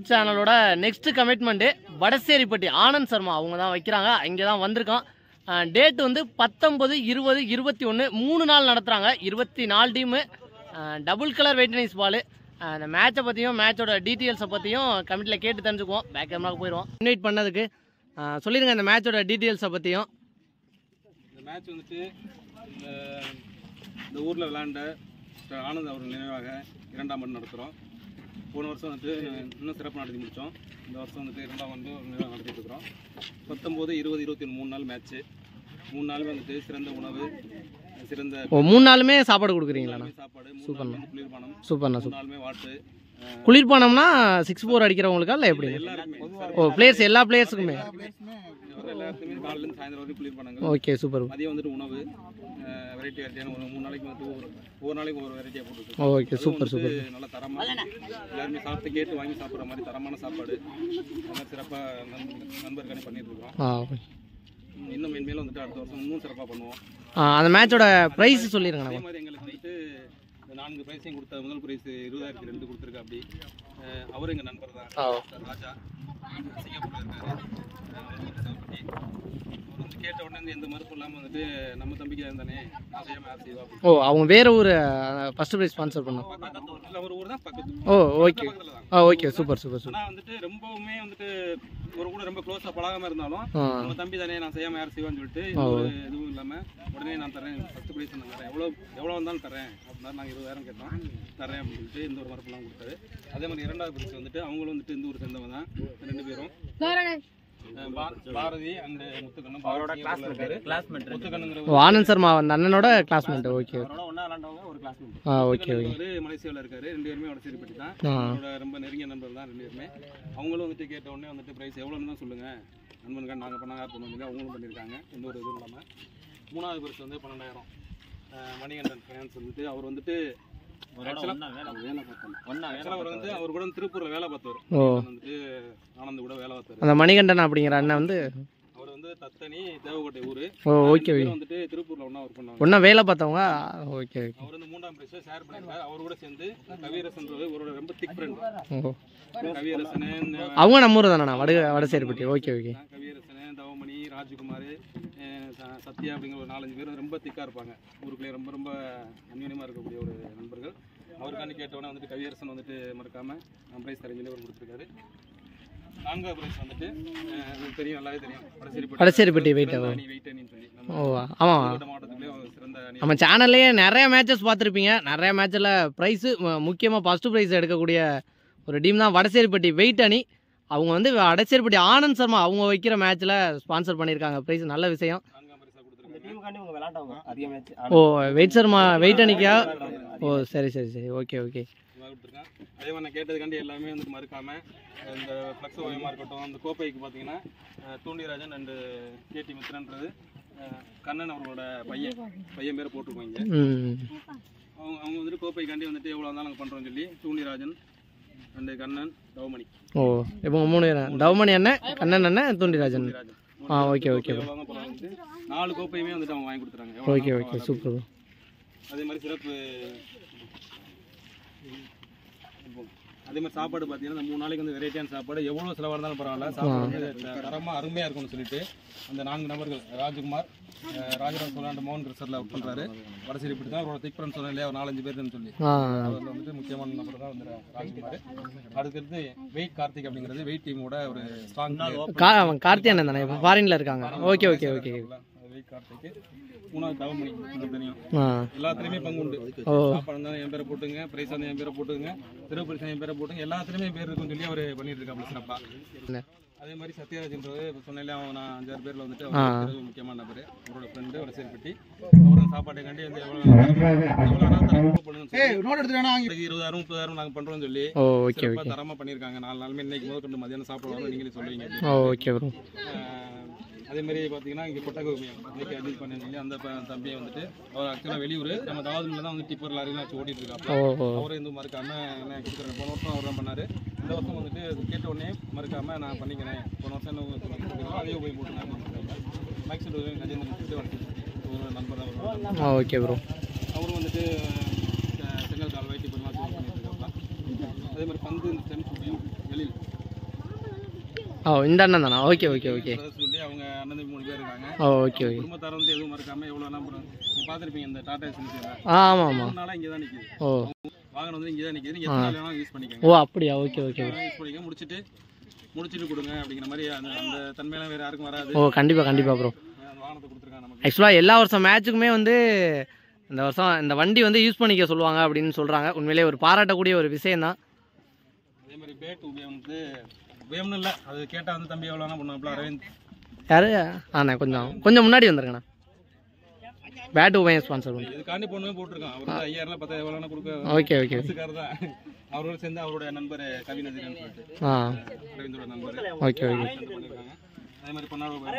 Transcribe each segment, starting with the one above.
சேனலோட next commitment Vadaseripatti Anand Sharma அவங்க தான் வைக்கிறாங்க இங்கே தான் வந்திருக்கோம் டேட் வந்து பத்தொம்பது இருபது இருபத்தி ஒன்று மூணு நாள் நடத்துகிறாங்க இருபத்தி நாலு team double colour weight tennis ball அந்த மேட்சை பற்றியும் மேட்சோட டீட்டெயில்ஸை பற்றியும் கமிட்டியில் கேட்டு தெரிஞ்சுக்குவோம் பேக் கேமராக்கு போயிடுவோம் இன்வைட் பண்ணதுக்கு அஹ், சொல்லிடுங்க இந்த மேட்சோட டீட்டெயில்ஸை பற்றியும் இந்த மேட்ச் வந்துட்டு இந்த இந்த ஊரில் விளையாண்ட மிஸ்டர் ஆனந்த் அவர் நினைவாக இரண்டாம் ஆண்டு நடத்துகிறோம் போன வருஷம் வந்துட்டு இன்னும் சிறப்பு நடத்தி முடித்தோம் இந்த வருஷம் வந்துட்டு இரண்டாம் ஆண்டு ஒரு நினைவாக நடத்திட்டு இருக்கிறோம் பத்தொம்போது இருபது இருபத்தி ஒன்று மூணு நாள் மேட்ச்சு மூணு நாளுமே வந்துட்டு சிறந்த உணவு சிறந்த ஓ மூணு நாளுமே சாப்பாடு கொடுக்குறீங்களாண்ணா சாப்பாடு மூணு நாள் வந்து குளிர்பானம் சூப்பர்ண்ணா மூணு சூப்பர் நாளுமே வாட்ரு குளிர்பானம்னா சிக்ஸ் ஃபோர் அடிக்கிறவங்களுக்கா இல்லை எப்படி எல்லாருக்குமே ஓ பிளேயர்ஸ் எல்லா பிளேயர்ஸுக்குமே எல்லாருக்குமே காலையிலேருந்து சாயந்தரம் வரைக்கும் குளிர்பானங்கள் ஓகே சூப்பர் மதியம் வந்துட்டு உணவு வெரைட்டி வெரைட்டியான ஒரு மூணு நாளைக்கு வந்து ஒரு ஒவ்வொரு நாளைக்கு ஒரு வெரைட்டியாக போட்டுருக்கோம் ஓகே சூப்பர் சூப்பர் வந்து நல்ல தரமா எல்லாருமே சாப்பிட்டு கேட்டு வாங்கி சாப்பிட்ற மாதிரி தரமான சாப்பாடு அந்த மாதிரி சிறப்பாக நண்பர்களே பண்ணிட்டு இருக்கிறோம் ஆ ம், இன்னும் மென்மேலும் வந்துட்டு அடுத்த வருஷம் இன்னும் சிறப்பாக பண்ணுவோம் ஆ, அந்த மேட்சோட ப்ரைஸ் சொல்லிடுங்கண்ணா அதே மாதிரி எங்களுக்கு வந்துட்டு இந்த நான்கு பிரைஸையும் கொடுத்த முதல் பிரைஸ் இருபதாயிரத்தி ரெண்டு கொடுத்துருக்கு அப்படி அஹ், அவரும் எங்கள் நண்பர் தான் ஆ மிஸ்டர் ராஜா சிங்கப்பூர்ல இருக்காரு அஹ், விசாகப்பட்டி. அவர் வந்து கேட்ட உடனே வந்து எந்த மறுப்பும் இல்லாமல் வந்துட்டு நம்ம தம்பிக்கு தானே நான் செய்யாம யார் செய்வா அப்படின்னு. ஓ அவங்க வேற ஊர் ஃபர்ஸ்ட் ப்ரைஸ் ஸ்பான்சர் பண்ணோம் பக்கத்து ஊர். இல்ல, ஒரு ஊர் தான் பக்கத்து ஓ ஓகே பக்கத்துல தான் ஆ ஓகே சூப்பர் சூப்பர் சூப்பர் ஆனா வந்துட்டு ரொம்பவுமே வந்துட்டு ஒரு கூட ரொம்ப க்ளோஸா பழகாம இருந்தாலும் ஆ நம்ம தம்பி தானே நான் செய்யாம யார் செய்வான்னு சொல்லிட்டு ஓ. ஒரு இதுவும் இல்லாம உடனே நான் தரேன் ஃபர்ஸ்ட் ப்ரைஸ் நான் தரேன் எவ்வளோ எவ்வளோ வந்தாலும் தரேன் அப்படின்னா நாங்கள் இருபதாயிரம் கேட்டோம் தரேன் அப்படின்னு சொல்லிட்டு இந்த ஒரு மரப்பெல்லாம் கொடுத்தாரு அதே மாதிரி இரண்டாவது ப்ரைஸ் வந்துட்டு அவங்களும் வந்துட்டு இந்த ஊர் சேர்ந்தவங்க தான் ரெண்டு பேரும் அஹ் பா- பாரதி அண்ட் முத்துக்கண்ணன் அவரோட கிளாஸ் இருக்காரு முத்துக்கண்ணுங்கிற ஓ ஆனந்த் சர்மா அந்த அண்ணனோட கிளாஸ்மேட் ஓகே ஒன்னா விளாண்டவங்க ஒரு கிளாஸ் ஆ ஓகே ஓகே ஒரு மலேசியாவில் இருக்காரு ரெண்டு பேருமே வடசேரிப்பட்டி தான் ஆ அவரோட ரொம்ப நெருங்கிய நண்பர் தான் ரெண்டு பேருமே அவங்களும் வந்துட்டு கேட்ட உடனே வந்துட்டு ப்ரைஸ் எவ்வளோன்னு தான் சொல்லுங்க நண்பன்கள் நாங்கள் பண்ண யார் பண்ணுவோம் அவங்களும் பண்ணியிருக்காங்க எந்த ஒரு இதுவும் இல்லாமல் மூணாவது பரிசு வந்து பன்னெண்டாயிரம் அஹ் மணிகண்டன் ஃபைனான்ஸ் வந்துட்டு அவர் வந்துட்டு ஆக்சுவலாக அவர் வந்து அவர் கூட வந்து திருப்பூரில் வேலை பார்த்தவர் ஓ வந்துட்டு ஆனந்த் கூட வேலை பார்த்தாரு அந்த மணிகண்டன் அப்படிங்கிற அண்ணன் வந்து அவர் வந்து தத்தனி தேவக்கோட்டை ஊர் ஓ ஓகே ஓகே வந்துட்டு திருப்பூரில் ஒன்றா ஒர்க் பண்ணாங்க ஒன்றா வேலை பார்த்தவங்க ஓகே ஓகே அவர் வந்து மூன்றாம் பிரைஸ் ஷேர் பண்ணியிருக்காரு அவர் கூட சேர்ந்து கவியரசன்றது ஒரு ரொம்ப திக் ஃப்ரெண்ட் ஓ கவியரசன் அவங்க நம்ம ஊர் தானண்ணா வட வடசேரிப்பட்டி ஓகே ஓகே கவியரசன் தவமணி ராஜ்குமார் அஹ் ச- சத்யா அப்படிங்கிற ஒரு நாலஞ்சு பேர் ரொம்ப திக்காக இருப்பாங்க ஊருக்குள்ளேயே ரொம்ப ரொம்ப அந்யோன்யமாக இருக்கக்கூடிய ஒரு நண்பர்கள் அவருக்காண்டி கேட்டவொடனே வந்துட்டு கவியரசன் வந்துட்டு மறக்காம ப்ரைஸ் தரேன் சொல்லி அவர் கொடுத்துருக்காரு நான்காவது ப்ரைஸ் வந்துட்டு அஹ் உங்களுக்கு தெரியும் நல்லாவே தெரியும் வடசேரிப்பட்டி வடசேரிப்பட்டி weight சிறந்த அணி வெயிட் அணின்னு சொல்லி நம்ம ஓ ஆமாம் மாவட்ட மாவட்டத்துலேயே ஒரு சிறந்த அணி நம்ம சேனல்லையே நிறைய மேட்சஸ் பார்த்துருப்பீங்க நிறைய மேட்ச்சில் ப்ரைஸு முக்கியமாக ஃபஸ்ட்டு ப்ரைஸ் எடுக்கக்கூடிய ஒரு டீம் தான் வடசேரிப்பட்டி வெயிட் அணி அவங்க வந்து வடசேரிப்பட்டி ஆனந்த் சர்மா அவங்க வைக்கிற மேட்ச்சில் ஸ்பான்சர் பண்ணியிருக்காங்க ப்ரைஸ் நல்ல விஷயம் நான்காம் பரிசாக கொடுத்துருக்காங்க ஓ வெயிட் சர்மா வெயிட் அணிக்கா ஓ சரி சரி சரி ஓகே ஓகே இவன் கொடுத்துருக்கான் அதே மாதிரி நான் கேட்டதுக்காண்டி எல்லாமே வந்து மறுக்காம இந்த ஃப்ளக்ஸ் ஓயமாக இருக்கட்டும் அந்த கோப்பைக்கு பார்த்தீங்கன்னா அஹ், தூண்டிராஜன் அண்டு கேடி மித்ரன்றது அஹ், கண்ணன் அவர்களோட பையன் பையன் பேரை போட்டிருக்கோம் இங்கே ம் அவங்க அவங்க வந்துட்டு கோப்பைக்காண்டி வந்துட்டு எவ்வளோ இருந்தாலும் நாங்கள் பண்ணுறோம்னு சொல்லி தூண்டிராஜன் அண்டு கண்ணன் தவமணி ஓ இப்போ மூணு பேர் தவமணி அண்ணன் கண்ணன் அண்ணன் தூண்டிராஜன் ராஜன் ஆ ஓகே ஓகே எவ்வளோ தான் போகிறாங்க நாலு கோப்பையுமே வந்துட்டு அவங்க வாங்கி கொடுத்துறாங்க எவ்வளோ ஓகே வேணாலும் ஓகே பரவாயில்ல. சூப்பர் அதே மாதிரி சிறப்பு அதே மாதிரி சாப்பாடு பார்த்தீங்கன்னா இந்த மூணு நாளைக்கு வந்து வெரைட்டியான சாப்பாடு எவ்வளோ செலவாக இருந்தாலும் பரவாயில்ல சாப்பாடு வந்து த- தரமா அருமையாக இருக்கும்னு சொல்லிட்டு அந்த நான்கு நபர்கள் ராஜ்குமார் அஹ், ராஜராஜ சோழாண்டு மோகன் ரிசர்வில் ஒர்க் பண்ணுறாரு வடசேரி இப்படி தான் அவரோட திக் ஃப்ரெண்ட் சொன்னேன் இல்லையா ஒரு நாலஞ்சு பேர்னு சொல்லி ஆ அதில் வந்துட்டு முக்கியமான நபர் தான் வந்து ராஜ்குமார் அதுக்கடுத்து வெயிட் கார்த்திக் அப்படிங்கிறது வெயிட் டீமோட ஒரு ஸ்ட்ராங் கா அவன் கார்த்தி அண்ணன் தானே இப்போ ஃபாரினில் இருக்காங்க okay okay okay wait Karthik மூணாவது தவமணி உங்களுக்கு தெரியும் ஆ எல்லாத்துலேயுமே பங்கு உண்டு ஓ சாப்பாடு இருந்தாலும் என் பேரை போட்டுங்க பிரைஸ் வந்து என் பேரை போட்டுங்க திரும்ப பிரைஸ் என் பேரை போட்டுங்க எல்லாத்துலேயுமே பேர் இருக்குன்னு சொல்லி அவர் பண்ணிட்டு இருக்காப்ல சிறப்பா என்ன? அதே மாதிரி சத்யராஜ்ன்றது இப்போ சொன்னேன் அவன் நான் அஞ்சாறு பேரில் வந்துட்டு ஆ. அவர் ஒரு முக்கியமான நபர் அவரோட ஃப்ரெண்டு அவரை சேர்ப்பட்டி அவரும் சாப்பாட்டை கண்டி வந்து எவ்வளோ எவ்வளோ வேணாலும் தரமா பண்ணுன்னு சொல்லி இருபதாயிரம் முப்பதாயிரம் நாங்கள் பண்ணுறோம்னு சொல்லி ஓ ஓகே சிறப்பா ஓகே தரமா பண்ணியிருக்காங்க நாலு நாளுமே இன்னைக்கு முதல் கொண்டு மதியானம் சாப்பிட வரோம் நீங்களே சொல்லுவீங்க ஓ ஓகே ப்ரோ ஆஹ் அதே மாதிரி பார்த்தீங்கன்னா இங்கே கொட்டகோமியம் இன்னைக்கு அட்மிட் பண்ணி சொல்லி அந்த ப- தம்பியை வந்துட்டு அவர் ஆக்சுவலாக வெளியூர் நம்ம தாவதுல தான் வந்து டிப்பர் லாரிலாம் வச்சு ஓட்டிட்டு இருக்காப்ல ஓ ஓ அவரும் எதுவும் மறுக்காம என்ன கொடுக்குறேன் போன வருஷம் அவர் தான் பண்ணாரு இந்த வருஷம் வந்துட்டு அது கேட்ட உடனே மறுக்காம நான் பண்ணிக்கிறேன் போன வருஷம் என்ன கொடுக்குறோம் அதையும் போய் போட்டு மைக் செட் கஜேந்திரன் சொல்லிட்டு வந்து ஒரு நண்பர் தான் வருவார். ஆ ஓகே ப்ரோ அவரும் வந்துட்டு அஹ், செங்கல் கால் வைட்டி பண்ணலாம் பண்ணிட்டு இருக்காப்ல அதே மாதிரி பந்து இந்த ஸ்டெம் ஷூட்டிங் வெளியில் ஓ இந்த அண்ணன் தானா ஓகே ஓகே ஓகே brothers சொல்லி அவங்க அண்ணன் தம்பி மூணு பேர் இருக்காங்க ஓ ஓகே ஓகே குடும்பத்தார் வந்து எதுவும் மறக்காம எவ்வளோ நம்பர் நீங்கள் பார்த்துருப்பீங்க இந்த டாடா எஸ்என்சியில் ஆ ஆமாம் ஆமாம் மூணு நாளாக இங்கே தான் நிற்கிது ஓ வாகனம் வந்து இங்கே தான் நிற்கிது நீங்கள் எத்தனை நாள் வேணாலும் யூஸ் பண்ணிக்கோங்க ஓ அப்படியா ஓகே ஓகே யூஸ் பண்ணிக்க முடிச்சுட்டு முடிச்சுட்டு கொடுங்க அப்படிங்கிற மாதிரி அந்த அந்த தன்மையெல்லாம் வேறு யாருக்கும் வராது ஓ கண்டிப்பாக கண்டிப்பாக ப்ரோ அந்த வாகனத்தை கொடுத்துருக்காங்க நமக்கு ஆக்சுவலாக எல்லா வருஷம் மேட்ச்சுக்குமே வந்து இந்த வருஷம் இந்த வண்டி வந்து யூஸ் பண்ணிக்க சொல்லுவாங்க அப்படின்னு சொல்கிறாங்க உண்மையிலேயே ஒரு பாராட்டக்கூடிய ஒரு விஷயம் தான் அதே மாதிரி பேட் உபயம் வந்து உபயம்னு இல்லை அது கேட்டால் வந்து தம்பி எவ்வளோ பண்ணுவாப்ல அரவிந்த் யாரு ஆண்ணா கொஞ்சம் கொஞ்சம் முன்னாடி வந்துருங்கண்ணா பேட் உபயம் ஸ்பான்சர் பண்ணி இதுக்காண்டி பொண்ணுமே போட்டிருக்கான் அவர் வந்து ஐயாயிரம் பத்தாயிரம் எவ்வளோ கொடுக்க ஓகே ஓகே பஸ்ஸுக்காரர் தான் அவரோட சேர்ந்து அவருடைய நண்பர் கவிநதிரன் சொல்லிட்டு ஆ அரவிந்தோட நண்பர் ஓகே ஓகே சேர்ந்து பண்ணியிருக்காங்க அதே மாதிரி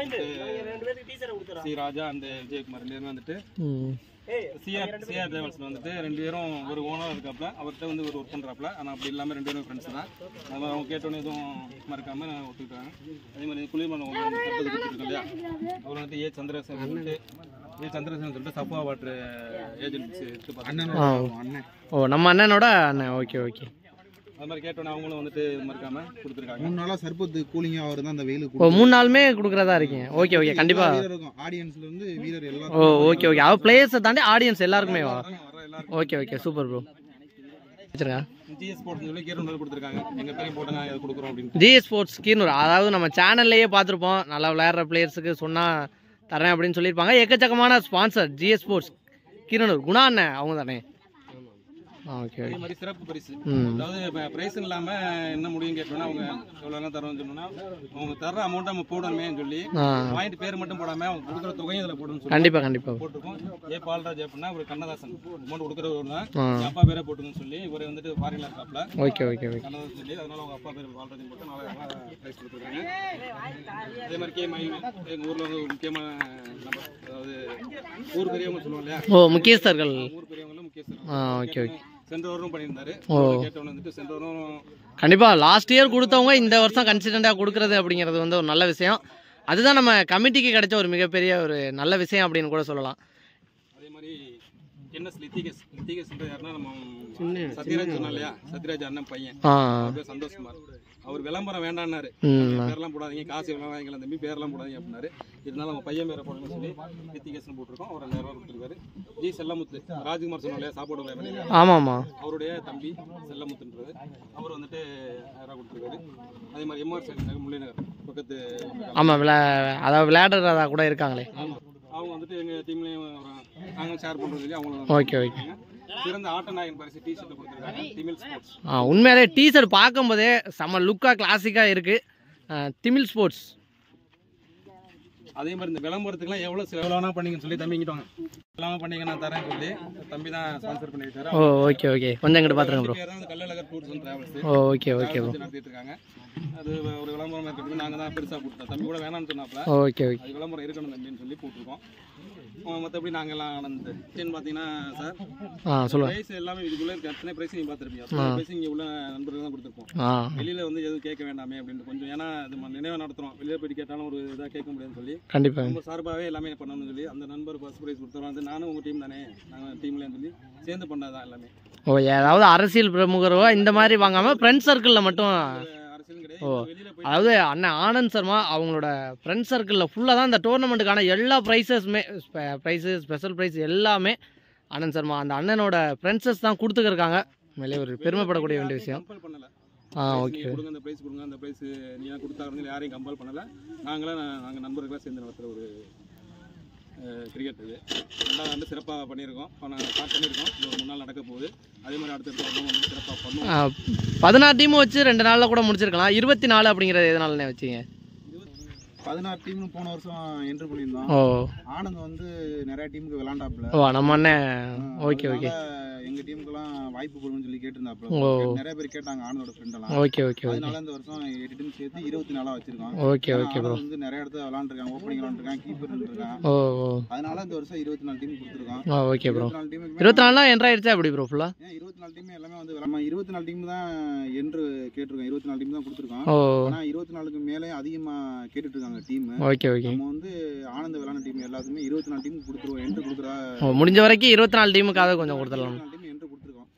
பொன்னாடு சி ராஜா அண்ட் விஜயகுமார் ரெண்டு பேரும் வந்துட்டு ம் சிஆர் சிஆர் டிராவல்ஸ்ல வந்துட்டு ரெண்டு பேரும் ஒரு ஓனர் இருக்காப்ல அவர்கிட்ட வந்து ஒரு ஒர்க் பண்ணுறாப்ல ஆனால் அப்படி இல்லாமல் ரெண்டு பேரும் ஃப்ரெண்ட்ஸ் தான் அது மாதிரி அவங்க கேட்டோன்னே எதுவும் மறக்காம ஒத்துக்கிட்டாங்க அதே மாதிரி குளிர்மணம் அவங்க வந்து கற்பது கொடுத்துருக்கோம் இல்லையா அவர் வந்துட்டு ஏ சந்திரசேகர் சொல்லிட்டு ஏ சந்திரசேகர் சொல்லிட்டு சஃபா வாட்டர் ஏஜென்சி எடுத்து பார்த்தீங்கன்னா ஆ ஓ நம்ம அண்ணனோட அண்ணன் ஓகே ஓகே அது மாதிரி கேட்டோன்னே அவங்களும் வந்துட்டு இது மறக்காம கொடுத்துருக்காங்க மூணு நாளா சர்பத்து கூலிங்கா அவர் தான் அந்த வெயிலு ஓ மூணு நாளுமே கொடுக்குறதா இருக்கீங்க ஓகே ஓகே கண்டிப்பாக வீரர் இருக்கும் ஆடியன்ஸ்ல இருந்து வீரர் ஓ எல்லாரும் ஓகே ஓகே அவ பிளேயர்ஸை தாண்டி ஆடியன்ஸ் எல்லாருக்குமே வா வர எல்லாருக்கும் ஓகே ஓகே சூப்பர் ப்ரோ வச்சுருங்க ஜிஎஸ் ஸ்போர்ட்ஸ் சொல்லி கீரன் கொடுத்துருக்காங்க எங்கள் பேரையும் போட்டுங்க இது கொடுக்குறோம் அப்படின்னு ஜிஎஸ் ஸ்போர்ட்ஸ் கீர்னூர் அதாவது நம்ம சேனல்லையே பார்த்துருப்போம் நல்லா விளையாடுற பிளேயர்ஸுக்கு சொன்னால் தரேன் அப்படின்னு சொல்லியிருப்பாங்க எக்கச்சக்கமான sponsor GS sports Keeranur Guna அண்ணன் அவங்க தானே ஆ ஓகே அதே ஓகே மாதிரி சிறப்பு பரிசு ம் அதாவது இப்போ ப்ரைஸ் இல்லாமல் என்ன முடியும் கேட்டோம்னா அவங்க எவ்வளோ தரோம்னு சொன்னோம்னா அவங்க தர்ற அமௌண்ட்டை நம்ம போடணுமேன்னு சொல்லி ஆ பாயிண்ட் பேர் மட்டும் போடாமல் அவங்க கொடுக்குற தொகையும் இதில் போடணும்னு சொல்லி கண்டிப்பாக கண்டிப்பாக போட்டிருக்கோம் ஏ பால்ராஜ் அப்படின்னா ஒரு கண்ணதாசன் அமௌண்ட் கொடுக்குறவர் தான் ஆ என் அப்பா பேரே போட்டுங்கன்னு சொல்லி இவர் வந்துட்டு ஃபாரின்ல இருக்காப்ல ஓகே ஓகே ஓகே கண்ணதாசன் சொல்லி அதனால அவங்க அப்பா பேர் பால்ராஜன் போட்டு நாலாயிரம் ப்ரைஸ் கொடுத்துருக்காங்க அதே மாதிரி கே மயில் எங்கள் ஊரில் வந்து ஒரு முக்கியமான நம்பர் அதாவது ஊர் பெரியவங்க சொல்லுவோம் இல்லையா ஓ முக்கியஸ்தர்கள் ஊர் பெரியவங்களும் முக்கியஸ்தர் ஆ ஓகே ஓகே சென்றவரும் பண்ணியிருந்தாரு ஓ. கேட்டவங்க வந்துட்டு சென்றவரும் கண்டிப்பாக லாஸ்ட் இயர் கொடுத்தவங்க இந்த வருஷம் கன்சிஸ்டண்ட்டாக கொடுக்குறது அப்படிங்கிறது வந்து ஒரு நல்ல விஷயம் அதுதான் நம்ம கமிட்டிக்கு கிடைச்ச ஒரு மிகப்பெரிய ஒரு நல்ல விஷயம் அப்படின்னு கூட சொல்லலாம் அதே மாதிரி என்எஸ் லித்திகேஸ் லித்திகேஸ் யாருன்னா நம்ம சத்யராஜ் சொன்னா இல்லையா சத்யராஜ் அண்ணன் பையன் ஆ அவர் பேர் சந்தோஷ்குமார் அவர் விளம்பரம் வேண்டான்னாரு ம் பேர்லாம் போடாதீங்க காசு எவ்வளோ வாங்கிக்கலாம் தம்பி பேர்லாம் போடாதீங்க அப்படின்னாரு இருந்தாலும் அவங்க பையன் பேரை போடணும்னு சொல்லி லித்திகேஸ்னு போட்டிருக்கோம் அவர் ரெண்டாயிரம் ரூபா கொடுத்துருக்காரு ஜி செல்லமுத்து ராஜ்குமார் சொன்னோம் இல்லையா சாப்பாடு வேலை பண்ணிருக்காரு ஆமாம் ஆமாம் அவருடைய தம்பி செல்லமுத்துன்றது அவர் வந்துட்டு ஆயிரம் ரூபா கொடுத்துருக்காரு அதே மாதிரி எம்ஆர் சைடு நகர் முல்லை நகர் பக்கத்து ஆமாம் விளா அதாவது விளையாடுறதா கூட இருக்காங்களே ஆமா. அவங்க வந்துட்டு எங்கள் டீம்லேயும் நாங்கள் ஷேர் பண்ணுறது சொல்லி அவங்களும் ஓகே ஓகே சிறந்த ஆட்ட நாயகன் பரிசு டி ஷர்ட் கொடுத்துருக்காங்க திமிழ் ஸ்போர்ட்ஸ் ஆ உண்மையிலே டீஷர்ட் பார்க்கும்போதே செம்ம லுக்காக கிளாசிக்காக இருக்குது திமிழ் ஸ்போர்ட்ஸ் அதே மாதிரி இந்த விளம்பரத்துக்குலாம் எவ்வளோ செலவு வேணா பண்ணிங்கன்னு சொல்லி தம்பி இங்கிட்டு வாங்க எல்லாம் பண்ணீங்க நான் தரேன் சொல்லி தம்பி தான் ஸ்பான்சர் பண்ணியிருக்காரு ஓ ஓகே ஓகே கொஞ்சம் இங்கிட்டு பார்த்துருங்க ப்ரோ பேர் தான் கல்லழகர் டூர்ஸ் அண்ட் டிராவல்ஸ் ஓ ஓகே ஓகே ப்ரோ நடத்திட்டு இருக்காங்க அது ஒரு விளம்பரம் இருக்கிறது நாங்கள் தான் பெருசாக கொடுத்தோம் தம்பி கூட வேணாம்னு சொன்னாப்ல ஓகே ஓகே அது விளம்பரம் இருக்கணும் தம்பின்னு சொல்லி போட்டிருக்கோம் மற்றபடி நாங்கள்லாம் ஆனந்து பார்த்தீங்கன்னா சார் ஆ சொல்லுங்கள் ப்ரைஸ் எல்லாமே இதுக்குள்ளே இருக்க அத்தனை ப்ரைஸ் நீங்கள் பார்த்துருப்பீங்க அத்தனை ப்ரைஸ் இங்கே உள்ள நண்பர்கள் தான் கொடுத்துருப்போம் ஆ வெளியில் வந்து எதுவும் கேட்க வேண்டாமே அப்படின்ட்டு கொஞ்சம் ஏன்னா இது ம- நினைவை நடத்துகிறோம் வெளியே போயிட்டு கேட்டாலும் ஒரு இதாக கேட்க முடியாதுன்னு சொல்லி கண்டிப்பாக நம்ம சார்பாகவே எல்லாமே பண்ணணும்னு சொல்லி அந்த நண்பர் ஃபர்ஸ்ட் ப்ரைஸ் கொடுத்தோம் வந்து நானும் உங்கள் டீம் தானே நாங்கள் டீம்லேன்னு சொல்லி சேர்ந்து பண்ணது தான் எல்லாமே ஓ ஏதாவது அரசியல் பிரமுகரோ இந்த மாதிரி வாங்காமல் ஃப்ரெண்ட் சர்க்கிளில் மட்டும் ஒரு அரசியலும் கிடையாது வெளியில் போய் அதாவது அண்ணன் ஆனந்த் சர்மா அவங்களோட ஃப்ரெண்ட் சர்க்கிளில் ஃபுல்லாக தான் இந்த டோர்னமெண்ட்டுக்கான எல்லா ப்ரைஸஸுமே ப்ரைஸு ஸ்பெஷல் ப்ரைஸ் எல்லாமே ஆனந்த் சர்மா அந்த அண்ணனோட ஃப்ரெண்ட்ஸஸ் தான் கொடுத்துக்கிருக்காங்க உண்மையிலே ஒரு பெருமைப்படக்கூடிய வேண்டிய விஷயம் கம்பல் பண்ணல ஆ Prize ஓகே நீங்க கொடுங்க அந்த ப்ரைஸ் கொடுங்க அந்த ப்ரைஸ் நீங்க கொடுத்தாங்க யாரையும் கம்பல் பண்ணல நாங்களே நாங்கள் நண்பர்களாக சேர்ந்து நடத்துகிற ஒரு கிரிக்கெட் இது ரெண்டாவது வந்து சிறப்பாக பண்ணியிருக்கோம் ஸ்டார்ட் பண்ணியிருக்கோம் இது ஒரு மூணு நாள் நடக்க போகுது அதே மாதிரி அடுத்தடுத்த வருடம் வந்து சிறப்பாக பண்ணுவோம் பதினாறு டீமும் வச்சு ரெண்டு நாளில் கூட முடிச்சிருக்கலாம் இருபத்தி நாலு அப்படிங்கிறது எதனாலண்ணே வச்சிங்க பதினாறு டீம்னு போன வருஷம் என்ட்ரு பண்ணியிருந்தோம் ஓ ஆனந்த் வந்து நிறைய டீமுக்கு விளாண்டாப்ல ஓ நம்ம அண்ணன் ஓகே ஓகே அதனால எங்க டீமுக்கெல்லாம் வாய்ப்பு கொடுங்கன்னு சொல்லி கேட்டிருந்தாப்ல ஓ. நிறைய பேர் கேட்டாங்க ஆனந்தோட ஃப்ரெண்ட் எல்லாம் ஓகே ஓகே ஓகே அதனால இந்த வருஷம் எட்டு டீம் சேர்த்து இருபத்தி நாலா வச்சிருக்கோம் ஓகே ஓகே ப்ரோ ஆனந்த் வந்து நிறைய இடத்துல விளாண்டுருக்காங்க ஓப்பனிங் விளாண்டுருக்கான் கீப்பர் இருக்கான் ஓ ஓ அதனால இந்த வருஷம் இருபத்தி நாலு டீம் கொடுத்துருக்கோம் ஆ ஓகே ப்ரோ இருபத்தி நாலு டீமுக்கு இருபத்தி நாலுலாம் என்ட்ரு ஆயிடுச்சா எப்படி ப்ரோ ஃபுல்லாக ஏன் இருபத்தி நாலு டீம் எல்லாமே வந்து நம்ம இருபத்தி நாலு டீம் தான் என்று கேட்டிருக்கோம் இருபத்தி நாலு டீம் தான் கொடுத்துருக்கோம் ஓ ஆனா இருபத்தி நாலுக்கு மேலே அதிகமா கேட்டுட்டு இருக்காங்க டீம் ஓகே ஓகே நம்ம வந்து ஆனந்த விளாண்ட டீம் எல்லாத்துக்குமே இருபத்தி நாலு டீம் கொடுத்துருவோம் என்று கொடுக்குறா ஓ முடிஞ்ச வரைக்கும் இருபத்தி நாலு டீமுக்காக கொஞ்சம் கொடுத்துடலாம் டீம் என்று கொடுத்துருக்கோம்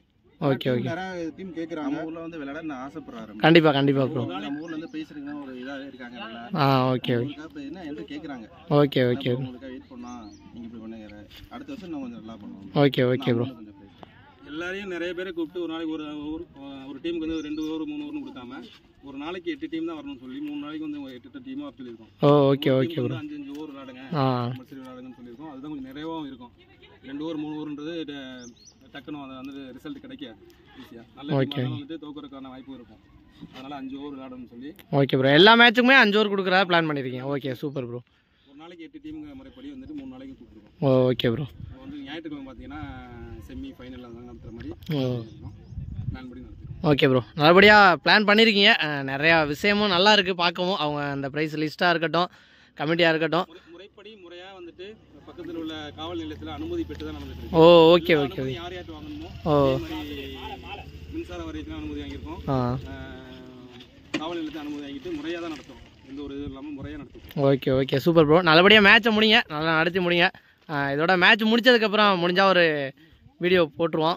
ஓகே ஓகே நிறைய டீம் கேட்குறாங்க நம்ம ஊர்ல வந்து விளையாட ஆசைப்படுறாரு கண்டிப்பாக கண்டிப்பாக ப்ரோ நம்ம ஊர்ல இருந்து பேசுறீங்கன்னா ஒரு இதா இருக்காங்க நல்லா ஆ ஓகே ஓகே உங்களுக்காக இப்ப என்ன என்று கேக்குறாங்க ஓகே ஓகே நம்ம உங்களுக்காக வெயிட் பண்ணா நீங்க இப்படி பண்ணுங்க அடுத்த வருஷம் இன்னும் கொஞ்சம் நல்லா பண்ணுவோம் ஓகே ஓகே ப்ரோ கொஞ்சம் பேசு. எல்லாரையும் நிறைய பேரை கூப்பிட்டு ஒரு நாளைக்கு ஒரு ஒரு ஒரு டீமுக்கு வந்து ரெண்டு ஓவர் மூணு ஓவர்னு கொடுக்காம ஒரு நாளைக்கு எட்டு டீம் தான் வரணும்னு சொல்லி மூணு நாளைக்கு வந்து ஒரு எட்டு எட்டு டீமாக வர சொல்லியிருக்கோம் ஓ ஓகே ஒரு ஓகே team ப்ரோ வந்து அஞ்சு அஞ்சு ஓவர் விளையாடுங்க ஆ கம்பல்சரி விளையாடுங்கன்னு சொல்லியிருக்கோம் அதுதான் கொஞ்சம் நிறையவும் இருக்கும் ரெண்டு ஓவர் மூணு ஓவர்ன்றது ட- டக்குன்னு அது வந்து ரிசல்ட் கிடைக்காது ஈஸியாக நல்ல Okay. team ஆனாலும் வந்துட்டு தோக்கறதுக்கான வாய்ப்பு இருக்கும் அதனால அஞ்சு ஓவர் விளையாடணும்னு சொல்லி ஓகே ப்ரோ எல்லா மேட்சுக்குமே அஞ்சு ஓவர் கொடுக்குறதா பிளான் பண்ணியிருக்கீங்க ஓகே சூப்பர் ப்ரோ ஒரு நாளைக்கு எட்டு டீமுங்க முறைப்படி வந்துட்டு மூணு நாளைக்கு கூப்பிட்டுருக்கோம் ஓ ஓகே ப்ரோ இப்போ வந்து ஞாயிற்றுக்கிழமை பார்த்தீங்கன்னா செமி ஃபைனல் அதெல்லாம் நடத்துகிற மாதிரி ஓ பிளான் படி நடத்திருக்கோம் ஓகே ப்ரோ நல்லபடியாக பிளான் பண்ணியிருக்கீங்க அஹ், நிறையா விஷயமும் நல்லா இருக்குது பார்க்கவும் அவங்க அந்த ப்ரைஸ் லிஸ்ட்டாக இருக்கட்டும் கமிட்டியாக இருக்கட்டும் முறை- முறைப்படி முறையா வந்துட்டு பக்கத்தில் உள்ள காவல் நிலையத்தில் அனுமதி பெற்று தான் நடந்துட்டு ஓ இருக்கு ஓகே எல்லா ஓகே அனுமதி யார் யார்ட்டு வாங்கணுமோ ஓ அதே மாதிரி மின்சார வாரியத்தில் அனுமதி வாங்கியிருக்கோம் ஆ ஆஹ் காவல் நிலையத்தில் அனுமதி வாங்கிட்டு முறையாக தான் நடத்தும் எந்த ஒரு இது இல்லாமல் முறையாக நடத்தும் ஓகே ஓகே சூப்பர் ப்ரோ நல்லபடியாக மேட்ச்சை முடிங்க நல்லா நடத்தி முடிங்க அஹ், இதோட மேட்ச் முடிச்சதுக்கப்புறம் முடிஞ்சால் ஒரு வீடியோ போட்டுருவோம்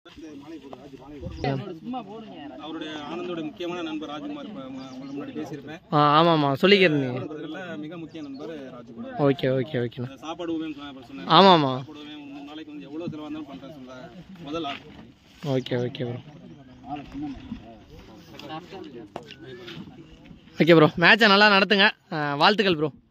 அவருடைய ஆனந்தோட முக்கியமான நண்பர் ராஜ்குமார் இப்போ உங்களுக்கு முன்னாடி பேசியிருப்பேன் ஆ ஆமாம்மா சொல்லிக்கிறேன் நண்பர்களில் மிக முக்கிய நண்பர் ராஜ்குமார் ஓகே ஓகே ஓகேண்ணா இந்த சாப்பாடு உபயம் சொன்ன சொன்னேன் ஆமாம்மா சாப்பாடு உபயம் மூணு நாளைக்கு வந்து எவ்வளோ செலவாக இருந்தாலும் பண்ணுறேன் சொல்ல முதல் ஆள் okay okay bro okay bro மேட்சை நல்லா நடத்துங்க அஹ், வாழ்த்துக்கள் ப்ரோ